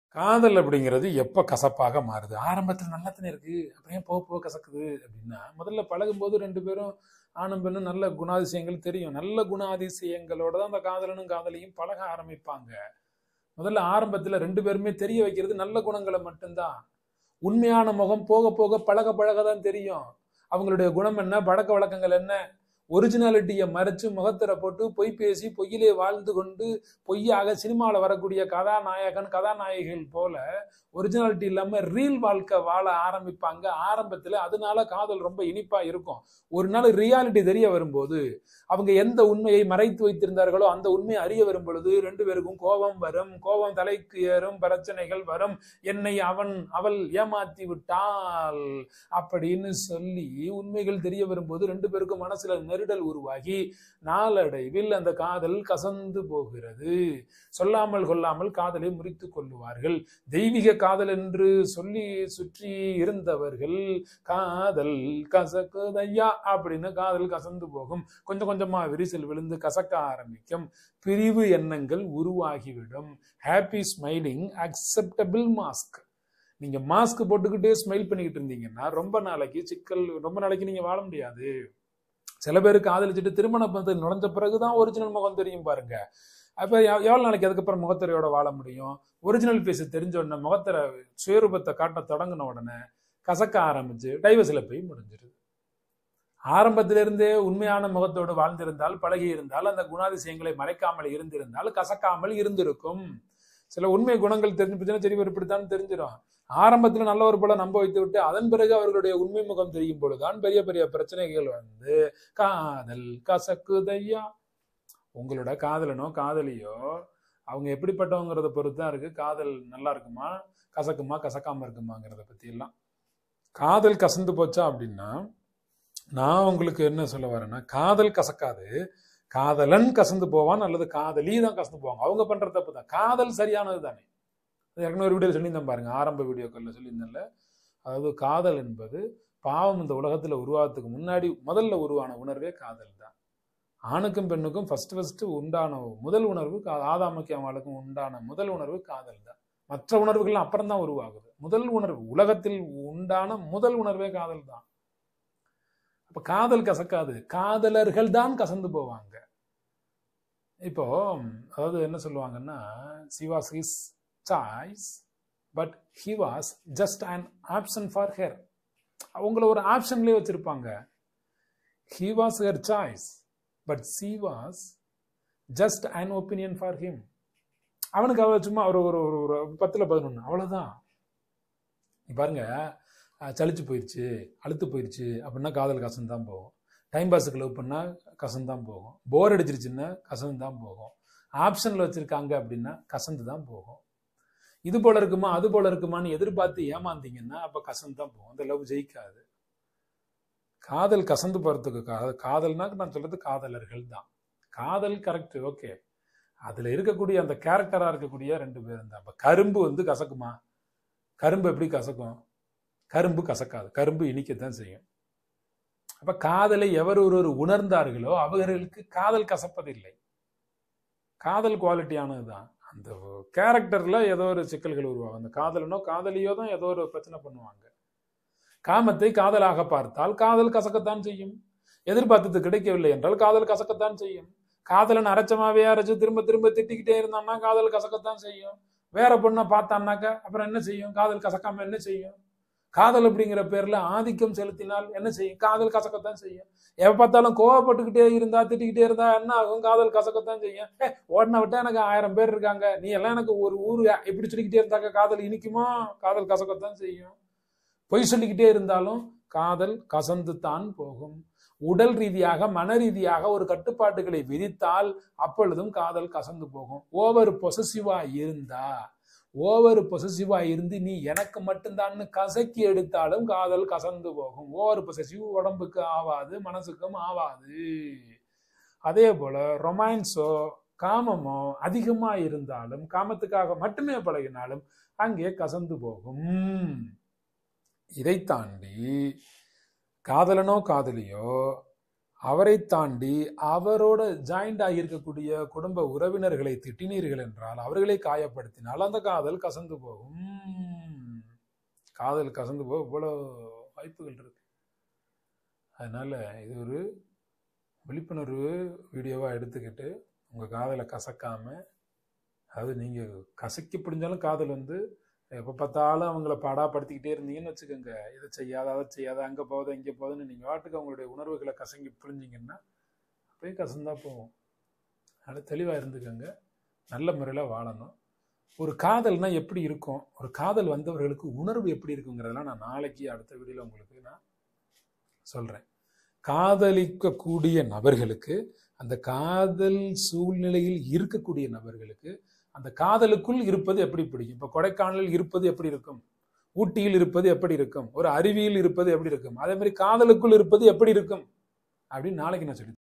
காதல் அப்படிங்கிறது எப்ப கசப்பாக மாறுது ஆரம்பத்தில் நல்லா தானே இருக்கு அப்புறம் போக போக கசக்குது அப்படின்னா முதல்ல பழகும்போது ரெண்டு பேரும் ஆணும் பெண்ணும் நல்ல குணாதிசயங்கள் தெரியும் நல்ல குணாதிசயங்களோட தான் அந்த காதலனும் காதலியும் பழக ஆரம்பிப்பாங்க முதல்ல ஆரம்பத்துல ரெண்டு பேருமே தெரிய வைக்கிறது நல்ல குணங்களை மட்டும்தான் உண்மையான முகம் போக போக பழக பழக தான் தெரியும் அவங்களுடைய குணம் என்ன பழக்க வழக்கங்கள் என்ன ஒரிஜினாலிட்டியை மறைச்சு முகத்திர போட்டு பொய் பேசி பொய்யிலே வாழ்ந்து கொண்டு பொய்யாக சினிமாவில் வரக்கூடிய கதாநாயகன் கதாநாயகிகள் போல ஒரிஜினாலிட்டி இல்லாம ரீல் வாழ்க்கை வாழ ஆரம்பிப்பாங்க ஆரம்பத்துல அதனால காதல் ரொம்ப இனிப்பா இருக்கும் ஒரு நாள் ரியாலிட்டி தெரிய வரும்போது அவங்க எந்த உண்மையை மறைத்து வைத்திருந்தார்களோ அந்த உண்மையை அறிய வரும் பொழுது ரெண்டு பேருக்கும் கோபம் வரும் கோபம் தலைக்கு ஏறும் பிரச்சனைகள் வரும் என்னை அவன் அவள் ஏமாத்தி விட்டாள் அப்படின்னு சொல்லி உண்மைகள் தெரிய வரும்போது ரெண்டு பேருக்கும் மனசுல நெருடல் உருவாகி நாளடைவில் அந்த காதல் கசந்து போகிறது சொல்லாமல் கொள்ளாமல் காதலை முறித்து கொள்ளுவார்கள் தெய்வீக காதல் என்று சொல்லி சுற்றி இருந்தவர்கள் காதல் கசக்குதையா அப்படின்னு காதல் கசந்து போகும் கொஞ்சம் கொஞ்சமா விரிசல் விழுந்து கசக்க ஆரம்பிக்கும் பிரிவு எண்ணங்கள் உருவாகிவிடும் ஹாப்பி ஸ்மைலிங் அக்செப்டபிள் மாஸ்க் நீங்க மாஸ்க் போட்டுக்கிட்டே ஸ்மைல் பண்ணிக்கிட்டு இருந்தீங்கன்னா ரொம்ப நாளைக்கு சிக்கல் ரொம்ப நாளைக்கு நீங்க வாழ முடியாது சில பேர் காதலிச்சுட்டு திருமண பந்தத்தில் நுழைஞ்ச பிறகுதான் ஒரிஜினல் முகம் தெரியும் பாருங்க அப்ப எவ்- எவ்வளவு நாளைக்கு அதுக்கப்புறம் முகத்திரையோட வாழ முடியும் ஒரிஜினல் பேச தெரிஞ்ச உடனே முகத்திரை சுயரூபத்தை காட்ட தொடங்கின உடனே கசக்க ஆரம்பிச்சு டைவர்ஸ்ல போய் முடிஞ்சிருது ஆரம்பத்திலிருந்தே உண்மையான முகத்தோடு வாழ்ந்திருந்தால் பழகி இருந்தால் அந்த குணாதிசயங்களை மறைக்காமல் இருந்திருந்தால் கசக்காமல் இருந்திருக்கும் சில உண்மை குணங்கள் தெரிஞ்சு போச்சுன்னா சரி இவர் இப்படித்தான் தெரிஞ்சிடும் ஆரம்பத்துல நல்ல ஒரு போல நம்ப வைத்து விட்டு அதன் பிறகு அவர்களுடைய உண்மை முகம் தெரியும் பொழுதுதான் பெரிய பெரிய பிரச்சனைகள் வந்து காதல் கசக்குதையா உங்களோட காதலனோ காதலியோ அவங்க எப்படிப்பட்டவங்கிறத பொறுத்து தான் இருக்கு காதல் நல்லா இருக்குமா கசக்குமா கசக்காம இருக்குமாங்கிறத பத்தி எல்லாம் காதல் கசந்து போச்சா அப்படின்னா நான் உங்களுக்கு என்ன சொல்ல வரேன்னா காதல் கசக்காது காதலன் கசந்து போவான் அல்லது காதலி தான் கசந்து போவாங்க அவங்க பண்ற தப்பு தான் காதல் சரியானது தானே அது ஏற்கனவே ஒரு வீடியோ சொல்லியிருந்தேன் பாருங்க ஆரம்ப வீடியோக்கள்ல சொல்லியிருந்தேன்ல அதாவது காதல் என்பது பாவம் இந்த உலகத்துல உருவாகிறதுக்கு முன்னாடி முதல்ல உருவான உணர்வே காதல் தான் ஆணுக்கும் பெண்ணுக்கும் ஃபர்ஸ்ட் ஃபர்ஸ்ட் உண்டான முதல் உணர்வு கா- ஆதாமுக்கு அவளுக்கும் உண்டான முதல் உணர்வு காதல் தான் மற்ற உணர்வுகள் அப்புறம் தான் உருவாகுது முதல் உணர்வு உலகத்தில் உண்டான முதல் உணர்வே காதல் தான் அப்ப காதல் கசக்காது காதலர்கள் தான் கசந்து போவாங்க இப்போ அதாவது என்ன சொல்லுவாங்கன்னா she was his choice but he was just an option for her அவங்கள ஒரு ஆப்ஷன்லேயே வச்சிருப்பாங்க he was her choice but she was just an opinion for him அவனுக்கு அவ சும்மா ஒரு ஒரு ஒரு ஒரு பத்துல பதினொன்று அவ்வளவுதான் நீ பாருங்க அஹ், சலிச்சு போயிடுச்சு அழுத்து போயிடுச்சு அப்படின்னா காதல் கசந்து தான் போகும் டைம் பாஸுக்கு லவ் பண்ணா கசந்து தான் போகும் போர் அடிச்சிருச்சுன்னா கசந்து தான் போகும் ஆப்ஷன்ல வச்சிருக்காங்க அப்படின்னா கசந்து தான் போகும் இது போல இருக்குமா அது போல இருக்குமான்னு எதிர்பார்த்து ஏமாந்தீங்கன்னா அப்ப கசந்து தான் போகும் அந்த லவ் ஜெயிக்காது காதல் கசந்து போறதுக்கு கா- காதல்னா நான் சொல்றது காதலர்கள் தான் காதல் கரெக்ட் ஓகே அதுல இருக்கக்கூடிய அந்த கேரக்டரா இருக்கக்கூடிய ரெண்டு பேரும் தான் அப்ப கரும்பு வந்து கசக்குமா கரும்பு எப்படி கசக்கும் கரும்பு கசக்காது கரும்பு இனிக்கத்தான் செய்யும் அப்ப காதலை எவர் ஒருவர் உணர்ந்தார்களோ அவர்களுக்கு காதல் கசப்பதில்லை காதல் குவாலிட்டியானது தான் அந்த கேரக்டர்ல ஏதோ ஒரு சிக்கல்கள் உருவாகும் அந்த காதலனோ காதலியோ தான் ஏதோ ஒரு பிரச்சனை பண்ணுவாங்க காமத்தை காதலாக பார்த்தால் காதல் கசக்கத்தான் செய்யும் எதிர்பார்த்தது கிடைக்கவில்லை என்றால் காதல் கசக்கத்தான் செய்யும் காதலன் அரைச்சமாவே அரைச்சு திரும்ப திரும்ப திட்டிக்கிட்டே இருந்தான்னா காதல் கசக்கத்தான் செய்யும் வேற பொண்ணை பார்த்தான்னாக்க அப்புறம் என்ன செய்யும் காதல் கசக்காம என்ன செய்யும் காதல் அப்படிங்கிற பேர்ல ஆதிக்கம் செலுத்தினால் என்ன செய்யும் காதல் கசக்கத்தான் செய்யும் எப்ப பார்த்தாலும் கோவப்பட்டுக்கிட்டே இருந்தா திட்டிக்கிட்டே இருந்தா என்ன ஆகும் காதல் கசக்கத்தான் செய்யும் ஏ ஓடின விட்டா எனக்கு ஆயிரம் பேர் இருக்காங்க நீ எல்லாம் எனக்கு ஒரு ஊரு இப்படி சொல்லிக்கிட்டே இருந்தாக்க காதல் இனிக்குமா காதல் கசக்கத்தான் செய்யும் பொய் சொல்லிக்கிட்டே இருந்தாலும் காதல் கசந்து தான் போகும் உடல் ரீதியாக மன ரீதியாக ஒரு கட்டுப்பாட்டுகளை விதித்தால் அப்பொழுதும் காதல் கசந்து போகும் ஓவர் பொசசிவா இருந்தா ஓவர் பொசசிவா இருந்து நீ எனக்கு மட்டும்தான்னு கசக்கி எடுத்தாலும் காதல் கசந்து போகும் ஓவர் பொசசிவ் உடம்புக்கு ஆவாது மனசுக்கும் ஆவாது அதே போல ரொமான்ஸோ காமமோ அதிகமா இருந்தாலும் காமத்துக்காக மட்டுமே பழகினாலும் அங்கே கசந்து போகும் இதை தாண்டி காதலனோ காதலியோ அவரை தாண்டி அவரோட ஜாயிண்ட் ஆகியிருக்கக்கூடிய குடும்ப உறவினர்களை திட்டினீர்கள் என்றால் அவர்களை காயப்படுத்தினால் அந்த காதல் கசந்து போகும் காதல் கசந்து போக இவ்வளோ வாய்ப்புகள் இருக்கு அதனால இது ஒரு விழிப்புணர்வு வீடியோவாக எடுத்துக்கிட்டு உங்கள் காதலை கசக்காம அதாவது நீங்கள் கசக்கி பிடிஞ்சாலும் காதல் வந்து எப்போ பார்த்தாலும் அவங்கள பாடாப்படுத்திக்கிட்டே இருந்தீங்கன்னு வச்சுக்கோங்க இதை செய்யாத அதை செய்யாத அங்கே போகுது இங்கே போகுதுன்னு நீங்கள் வாட்டுக்கு அவங்களுடைய உணர்வுகளை கசங்கி பிழிஞ்சிங்கன்னா அப்படியே கசந்தா போகும் அதனால் தெளிவாக இருந்துக்கோங்க நல்ல முறையில் வாழணும் ஒரு காதல்னா எப்படி இருக்கும் ஒரு காதல் வந்தவர்களுக்கு உணர்வு எப்படி இருக்குங்கிறதெல்லாம் நான் நாளைக்கு அடுத்த வீடியோவில் உங்களுக்கு நான் சொல்கிறேன் காதலிக்கக்கூடிய நபர்களுக்கு அந்த காதல் சூழ்நிலையில் இருக்கக்கூடிய நபர்களுக்கு அந்த காதலுக்குள் இருப்பது எப்படி பிடிக்கும் இப்போ கொடைக்கானலில் இருப்பது எப்படி இருக்கும் ஊட்டியில் இருப்பது எப்படி இருக்கும் ஒரு அருவியில் இருப்பது எப்படி இருக்கும் அதே மாதிரி காதலுக்குள் இருப்பது எப்படி இருக்கும் அப்படின்னு நாளைக்கு நான் சொல்லி